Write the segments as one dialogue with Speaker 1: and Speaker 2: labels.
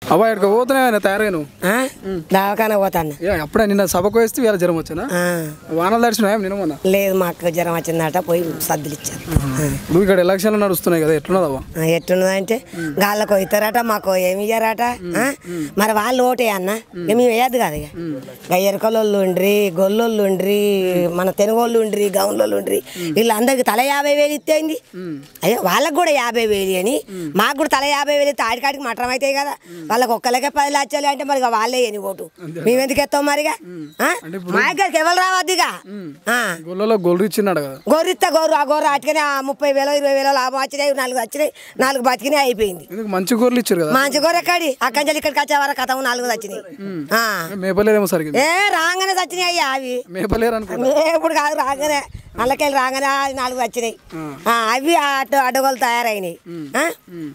Speaker 1: అవ్వ ఇక్కడ పోతున్నాయి తయారైన
Speaker 2: ఆ? దవాఖాన పోతాను
Speaker 1: ఏ అప్పుడే నిన్న సభకు వేస్తే వేళ జ్వరం వచ్చానా
Speaker 2: ఆ.
Speaker 1: వానలు దర్శనం నిన్న మొన్న
Speaker 2: లేదు మాకు జ్వరం వచ్చిందట పోయి సర్దులు ఇచ్చారు ఆ.
Speaker 1: నువ్వు ఇక్కడ ఎలక్షన్లు నడుస్తున్నాయి కదా ఎట్లున్నదవ్వ
Speaker 2: ఆ, ఎట్టున్నదంటే గాళ్ళకు ఇస్తారట మాకు ఏమి ఇయ్యారట ఆ? మరి వాళ్ళు ఓటే అన్న ఇక మేము వేయద్దు కదా ఇక ఇక ఎరకలోళ్ళు ఉండ్రి గొల్లోళ్ళు ఉండ్రి మన తెనుగోళ్ళు ఉండ్రి గౌన్లోళ్ళు ఉండ్రి వీళ్ళందరికి తల యాభై వేలు ఇస్తేంది అయ్యో వాళ్ళకి కూడా యాభై వేలు అని మాకు కూడా తల యాభై వేలు ఇస్తే ఆడికాడికి మటం అవుతాయి కదా వాళ్ళకి ఒక్కలకే పది లక్షలు అంటే మరి ఇక వాళ్ళే అని ఓటు మేము ఎందుకు ఎత్తాం మరిగా ఆ? మా దగ్గరికి ఎవరు రావద్దుగా ఆ.
Speaker 1: గొల్లలో గొల్లు ఇచ్చినాడు కదా
Speaker 2: గొర్రెత్త గోరు ఆ గోరు అటుకనే ఆ ముప్పై వేలు ఇరవై వేలు లాభం వచ్చినాయి నాలుగు వచ్చినాయి నాలుగు బతికినాయి అయిపోయింది
Speaker 1: ఎందుకు మంచి గొర్రెలు ఇచ్చారు కదా
Speaker 2: మంచి గోరు ఎక్కడి అక్కడి నుంచి ఇక్కడికి వచ్చే వరకు కథం నాలుగు వచ్చినాయి ఆ.
Speaker 1: మేపలేదేమో సరిగ్గా
Speaker 2: ఏ రాగానే వచ్చినాయి అయ్యా అవి
Speaker 1: మేపలేరు అనుకో
Speaker 2: ఇప్పుడు కాదు రాగానే అల్లకెళ్ళి రాగానే ఆ నాలుగు వచ్చినాయి ఆ, అవి అడ్డు అడ్డగోలు తయారైనాయి ఆ?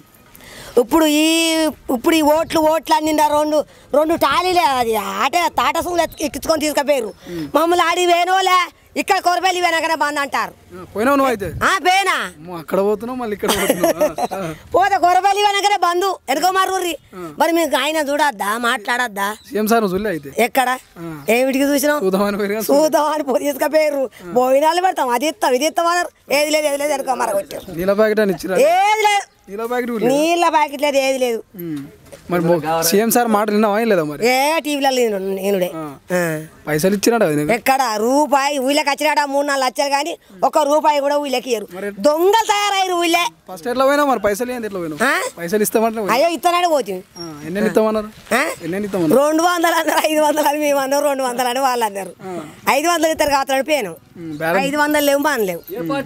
Speaker 2: ఇప్పుడు ఈ ఇప్పుడు ఈ ఓట్లు ఓట్లు అన్ని రెండు రెండు టాలీలే అది ఆట తాట సూలు ఎక్కించుకొని తీసుకుపోయారు మమ్మల్ని ఆడి వేనోలే ఇక్కడ కొరబెల్లి వేనగానే బంద్ అంటారు
Speaker 1: పోయినావు నువ్వు అయితే
Speaker 2: ఆ బేనా
Speaker 1: అమ్మో, అక్కడ పోతున్నావు మళ్ళీ ఇక్కడ పోతున్నావు ఆ, ఆ.
Speaker 2: పోతే కొరబెల్లి వెనకనే బంధు ఎనుకో మర్రి మరి మీకు ఆయన చూడొద్దా మాట్లాడొద్దా
Speaker 1: సీఎం సార్ నువ్వు చూడలే అయితే
Speaker 2: ఎక్కడ ఏమిటికి చూసినావు
Speaker 1: చూద్దామని పోయి కదా,
Speaker 2: చూద్దాం అని పోయి తీసుకుపోయారు భోజనాలు పెడతాం అది ఇస్తాం ఇది ఇస్తాం అన్నారు ఏది లేదు ఏది లేదు ఎనుకో మర కొట్టారు
Speaker 1: నీళ్ళ ప్యాకెట్ అని ఇచ్చిరా
Speaker 2: ఏది లేదు
Speaker 1: నీళ్ళ ప్యాకెట్ కూడా లేదు.
Speaker 2: నీళ్ళ ప్యాకెట్ లేదు ఏది లేదు
Speaker 1: ఉమ్. మరి మొ- సీఎం సార్ మాట విన్నావా ఏం లేదా మరి
Speaker 2: ఏ టీవీలలో నేనుడే ఆ.
Speaker 1: పైసలు ఇచ్చినాడు కదా నీకు
Speaker 2: ఎక్కడ రూపాయి ఊళ్ళకి వచ్చినాడా మూడు నాలుగు లక్షలు కానీ ఒక రూపాయి కూడా ఊళ్ళకి ఇయ్యరు దొంగలు తయారయ్యారు ఊళ్ళే
Speaker 1: ఫస్ట్ ఎట్లా పోయినా మరి పైసలు ఏంది ఎట్లా పోయినావు
Speaker 2: ఆ?
Speaker 1: పైసలు ఇస్తామంటే
Speaker 2: అయ్యో ఇత్తనాడు పోతుంది
Speaker 1: ఎన్నెన్ని ఇస్తామన్నారు
Speaker 2: ఆ?
Speaker 1: ఎన్నెన్ని ఇస్తామన్నారు
Speaker 2: రెండు వందలు అన్నారు ఐదు వందలు అని మేము అన్నారు రెండు వందలు అని వాళ్ళు అన్నారు ఐదు వందలు ఇద్దరు కావాలి పోయాను
Speaker 1: ఉమ్, బేరం
Speaker 2: ఐదు వందలు లేవు బాగా లేవు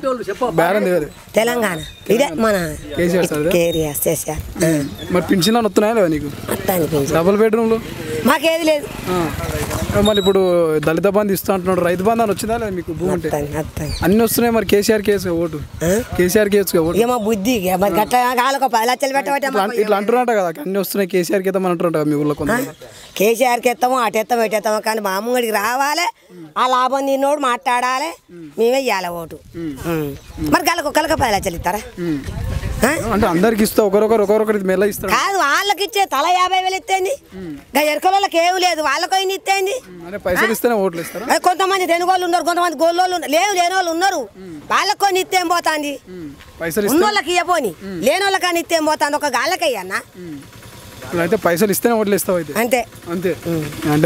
Speaker 1: బేరం దిగదు
Speaker 2: తెలంగాణ ఇదే మన
Speaker 1: కేసీఆర్ సార్
Speaker 2: కేరియా చేశారు
Speaker 1: మరి పింఛన్ వస్తున్నాయా లేవా నీకు
Speaker 2: అత్తాని పెంచు
Speaker 1: డబుల్ బెడ్రూమ్లు
Speaker 2: మాకేది లేదు
Speaker 1: మళ్ళీ ఇప్పుడు దళిత బంధు ఇస్తా అంటున్నాడు రైతు బంధు అని వచ్చిందా లేదా మీకు భూమి ఉంటే
Speaker 2: అత్తాని అత్తాని
Speaker 1: అన్ని వస్తున్నాయి మరి కేసీఆర్ కేసు ఓటు
Speaker 2: ఆ?
Speaker 1: కేసీఆర్ కేసు ఓటు
Speaker 2: ఇక మా బుద్ధి ఇక మరి గట్ట కాళ్ళకు పది లక్షలు పెట్టబట్టే
Speaker 1: ఇట్లా ఇట్లా అంటున్నట్ట కదా అన్ని వస్తున్నాయి కేసీఆర్ కి ఇద్దామని అంటున్నట్టు కదా మీ ఊళ్ళో కొంత
Speaker 2: కేసీఆర్కి ఎత్తాము అటు ఎత్తాము ఇటు ఎత్తాము కానీ మా అమ్మగడికి రావాలి ఆ లాభం తిన్నోడు మాట్లాడాలి మేమే ఇవ్వాలి ఓటు ఉం. మరి గలకు ఒక్కరికి పది లక్షలు ఇస్తారా ఆ?
Speaker 1: అంటే అందరికి ఇస్తా ఒకరొకరు ఒకరొకరు మెల్ల ఇస్తాడు
Speaker 2: కాదు వాళ్ళకి ఇచ్చే తల యాభై వేలు ఇస్తేంది ఇంకా ఎరకలకి ఏమి లేదు వాళ్ళకి అయిన ఇస్తేంది
Speaker 1: అంటే పైసలు ఇస్తేనే ఓట్లు ఇస్తారా
Speaker 2: అది కొంతమంది తెనుగోళ్ళు ఉన్నారు కొంతమంది గోళ్ళోళ్ళు ఉన్నారు లేవు లేని వాళ్ళు ఉన్నారు వాళ్ళకి కొన్ని ఇస్తేం పోతాంది
Speaker 1: పైసలు ఇస్తే
Speaker 2: ఉన్నోళ్ళకి ఇవ్వపోని లేని వాళ్ళకి అని ఇస్తేం పోతాంది ఒక గాళ్ళకి అయ్యన్నా
Speaker 1: అయితే పైసలు ఇస్తేనే ఓట్లు ఇస్తావు అయితే
Speaker 2: అంతే
Speaker 1: అంతే అంటే